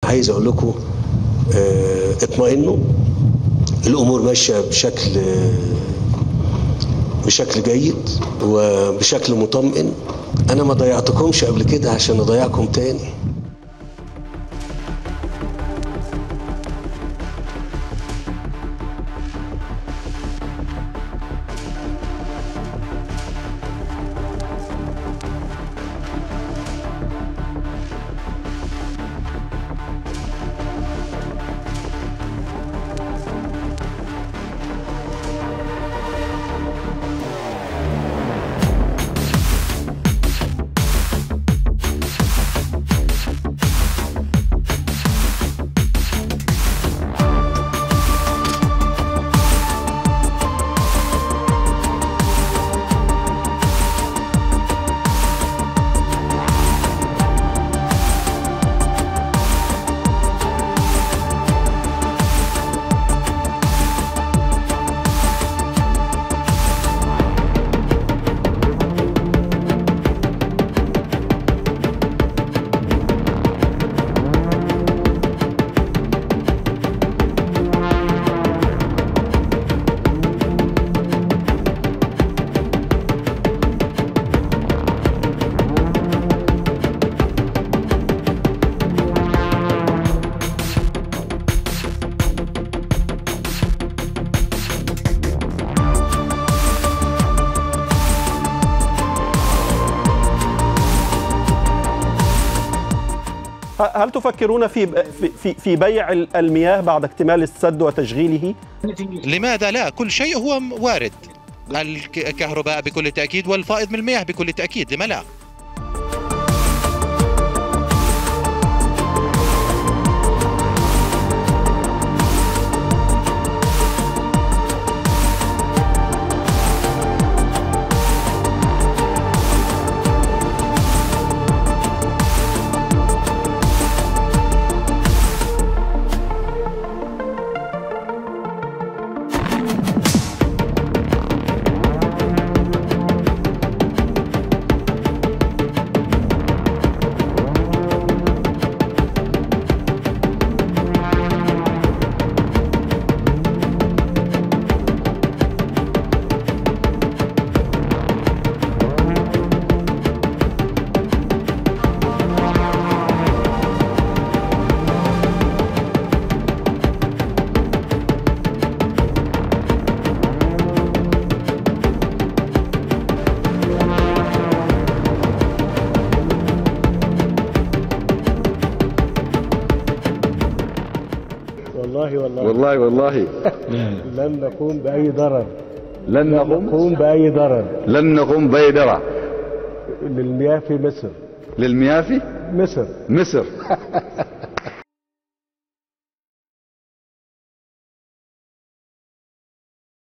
عايز اقول لكم آه، اطمئنوا الامور ماشيه بشكل بشكل جيد وبشكل مطمئن انا ما ضيعتكمش قبل كده عشان اضيعكم تاني هل تفكرون في في في بيع المياه بعد اكتمال السد وتشغيله؟ لماذا لا؟ كل شيء هو وارد. الكهرباء بكل تأكيد والفائض من المياه بكل تأكيد، لما لا؟ والله والله والله والله لن نقوم بأي ضرر لن لن نقوم نقوم بأي ضرر لن نقوم بيدرة للمياه في مصر للمياه في مصر مصر